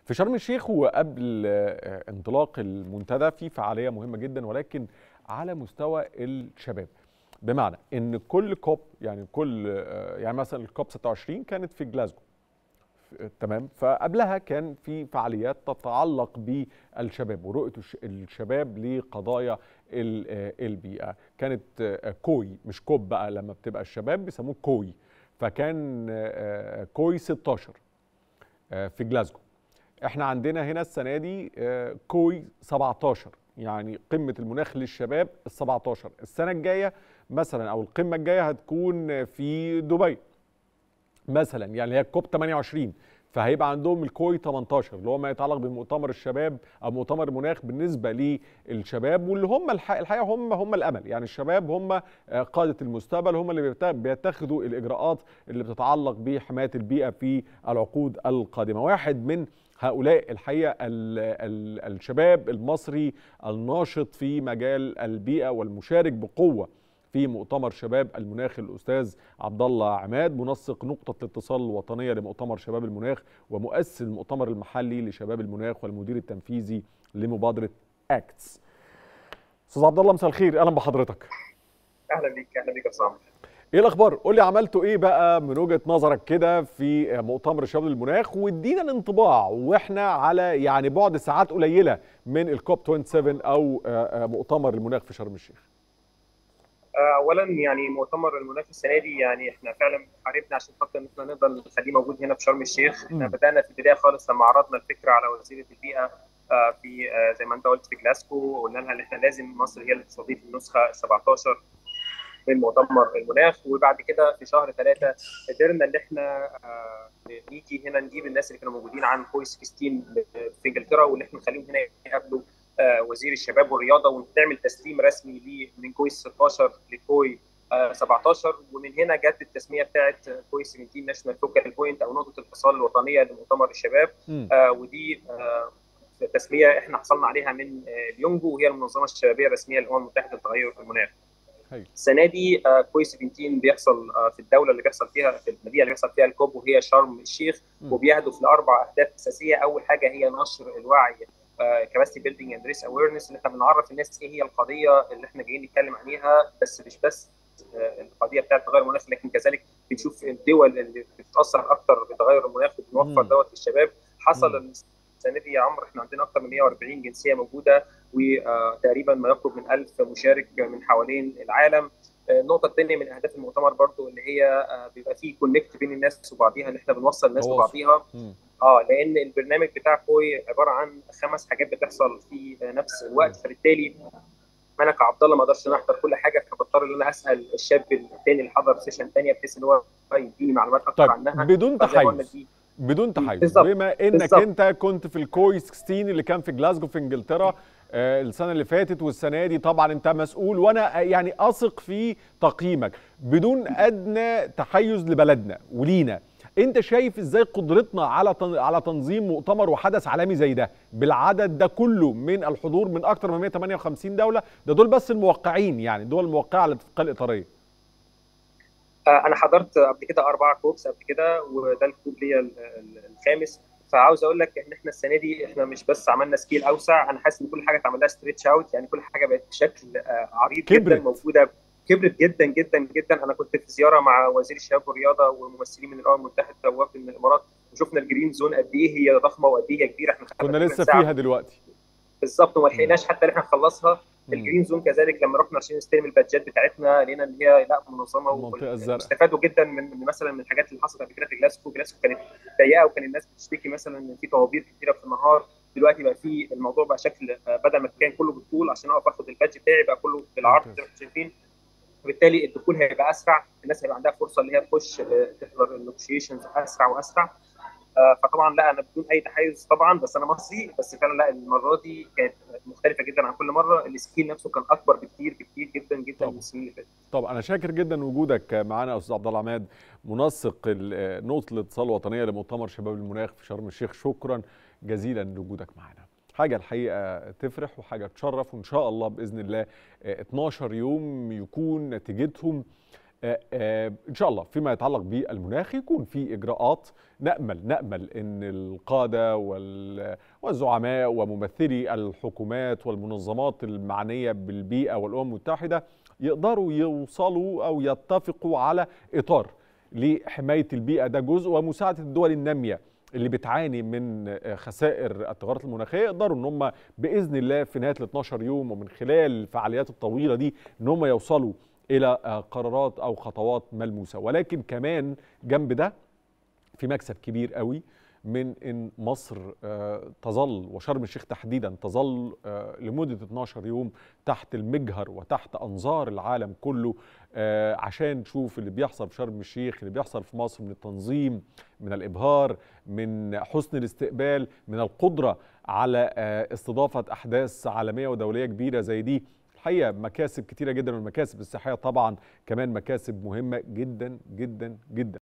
في شرم الشيخ وقبل انطلاق المنتدى في فعاليه مهمه جدا ولكن على مستوى الشباب بمعنى ان كل كوب يعني كل يعني مثلا الكوب 26 كانت في جلاسكو تمام فقبلها كان في فعاليات تتعلق بالشباب ورؤيه الشباب لقضايا البيئه كانت كوي مش كوب بقى لما بتبقى الشباب بيسموه كوي فكان كوي 16 في جلاسكو احنا عندنا هنا السنه دي كوي 17 يعني قمه المناخ للشباب ال 17 السنه الجايه مثلا او القمه الجايه هتكون في دبي مثلا يعني هي الكوب 28 فهيبقى عندهم الكوي 18 اللي هو ما يتعلق بمؤتمر الشباب او مؤتمر المناخ بالنسبه للشباب واللي هم الحقيقه هم هم الامل يعني الشباب هم قاده المستقبل هم اللي بيتخذوا الاجراءات اللي بتتعلق بحمايه البيئه في العقود القادمه واحد من هؤلاء الحقيقه ال ال الشباب المصري الناشط في مجال البيئه والمشارك بقوه في مؤتمر شباب المناخ الاستاذ عبد الله عماد منسق نقطه الاتصال الوطنيه لمؤتمر شباب المناخ ومؤسس المؤتمر المحلي لشباب المناخ والمدير التنفيذي لمبادره اكتس. استاذ عبد الله مساء الخير اهلا بحضرتك. اهلا بيك اهلا بيك يا صامت. ايه الاخبار؟ قول لي عملتوا ايه بقى من وجهه نظرك كده في مؤتمر شباب المناخ وادينا الانطباع واحنا على يعني بعد ساعات قليله من الكوب 27 او مؤتمر المناخ في شرم الشيخ. اولا يعني مؤتمر المناخ السنه دي يعني احنا فعلا حاربنا عشان خاطر ان احنا نقدر نخليه موجود هنا في شرم الشيخ احنا بدانا في البدايه خالص لما عرضنا الفكره على وزيره البيئه في زي ما انت قلت في جلاسكو وقلنا لها ان احنا لازم مصر هي اللي تستضيف النسخه 17 من مؤتمر المناخ وبعد كده في شهر ثلاثة قدرنا ان احنا نيجي هنا نجيب الناس اللي كانوا موجودين عن كوي 16 في انجلترا واللي احنا نخليهم هنا يقابلوا وزير الشباب والرياضه ونعمل تسليم رسمي ليه من كوي 16 لكوي 17 ومن هنا جت التسميه بتاعت كوي 17 ناشونال فوكال بوينت او نقطه الاتصال الوطنيه لمؤتمر الشباب آه ودي آه تسميه احنا حصلنا عليها من آه اليونجو وهي المنظمه الشبابيه الرسميه للامم المتحده للتغير المناخ. السنه دي آه كوي 17 بيحصل آه في الدوله اللي بيحصل فيها في المدينه اللي بيحصل فيها الكوب وهي شرم الشيخ وبيهدف لاربع اهداف اساسيه اول حاجه هي نشر الوعي كاباسيتي بيلدينج اند ريس اويرنس ان احنا بنعرف الناس ايه هي القضيه اللي احنا جايين نتكلم عليها بس مش بس القضيه بتاعت تغير المناخ لكن كذلك بنشوف الدول اللي بتتاثر اكتر بتغير المناخ وبنوفر دوت للشباب حصل السنه دي يا عمرو احنا عندنا اكتر من 140 جنسيه موجوده وتقريبا ما يقرب من 1000 مشارك من حوالين العالم النقطه الثانيه من اهداف المؤتمر برضو اللي هي بيبقى فيه كونكت بين الناس وبعضيها ان احنا بنوصل الناس ببعضيها اه لان البرنامج بتاع كوي عباره عن خمس حاجات بتحصل في نفس الوقت فبالتالي انا كعبد الله ما اقدرش احضر كل حاجه فبضطر ان انا اسال الشاب الثاني اللي حضر سيشن ثانيه بحيث ان هو يديني معلومات اكتر طيب عنها بدون تحيز بدون تحيز بالزبط. بما انك بالزبط. انت كنت في الكوي 16 اللي كان في جلاسكو في انجلترا آه السنه اللي فاتت والسنه دي طبعا انت مسؤول وانا يعني اثق في تقييمك بدون ادنى تحيز لبلدنا ولينا انت شايف ازاي قدرتنا على على تنظيم مؤتمر وحدث عالمي زي ده بالعدد ده كله من الحضور من اكثر من 158 دوله ده دول بس الموقعين يعني دول الموقعه على الاتفاقيه الاطاريه انا حضرت قبل كده اربعه كوبس قبل كده وده الكوب ليا الخامس فعاوز اقول لك ان احنا السنه دي احنا مش بس عملنا سكيل اوسع انا حاسس ان كل حاجه اتعمل لها ستريتش اوت يعني كل حاجه بقت بشكل عريض جدا موجوده كبرت جدا جدا جدا انا كنت في زياره مع وزير الشباب والرياضه وممثلين من الامم المتحده ووفد من الامارات وشفنا الجرين زون قد ايه هي ضخمه وقد ايه هي كبيره احنا كنا لسه فيها دلوقتي بالظبط وما لحقناش حتى ان احنا نخلصها الجرين زون كذلك لما رحنا عشان نستلم البادجات بتاعتنا لقينا ان هي لا منظمه واستفادوا جدا من مثلا من الحاجات اللي حصلت قبل كده في جلاسكو جلاسكو كانت ضيقه وكان الناس بتشتكي مثلا ان في طوابير كتيره في النهار دلوقتي بقى في الموضوع بقى شكل بدل ما كان كله بالطول عشان اقف اخد البادج بتاعي بقى كله بالعرض زي ما انتم شايفين وبالتالي الدخول هيبقى اسرع الناس هيبقى عندها فرصه ان هي تخش تحضر النيجوشيشنز اسرع واسرع فطبعا لا انا بدون اي تحيز طبعا بس انا مصري بس فعلا لا المره دي كانت مختلفه جدا عن كل مره السكيل نفسه كان اكبر بكتير بكتير جدا جدا من السنين اللي فاتت طب انا شاكر جدا وجودك معانا يا استاذ عبد الله عماد منسق نقطه الاتصال الوطنيه لمؤتمر شباب المناخ في شرم الشيخ شكرا جزيلا لوجودك معانا حاجه الحقيقه تفرح وحاجه تشرف وان شاء الله باذن الله 12 يوم يكون نتيجتهم ان شاء الله فيما يتعلق بالمناخ يكون في اجراءات نامل نامل ان القاده والزعماء وممثلي الحكومات والمنظمات المعنيه بالبيئه والامم المتحده يقدروا يوصلوا او يتفقوا على اطار لحمايه البيئه ده جزء ومساعده الدول الناميه اللي بتعاني من خسائر التغيرات المناخيه يقدروا ان هم باذن الله في نهايه ال 12 يوم ومن خلال الفعاليات الطويله دي ان هم يوصلوا الى قرارات او خطوات ملموسه ولكن كمان جنب ده في مكسب كبير قوي من ان مصر تظل وشرم الشيخ تحديدا تظل لمده 12 يوم تحت المجهر وتحت انظار العالم كله عشان نشوف اللي بيحصل في شرم الشيخ اللي بيحصل في مصر من التنظيم من الابهار من حسن الاستقبال من القدره على استضافه احداث عالميه ودوليه كبيره زي دي الحقيقه مكاسب كتيره جدا والمكاسب الصحيه طبعا كمان مكاسب مهمه جدا جدا جدا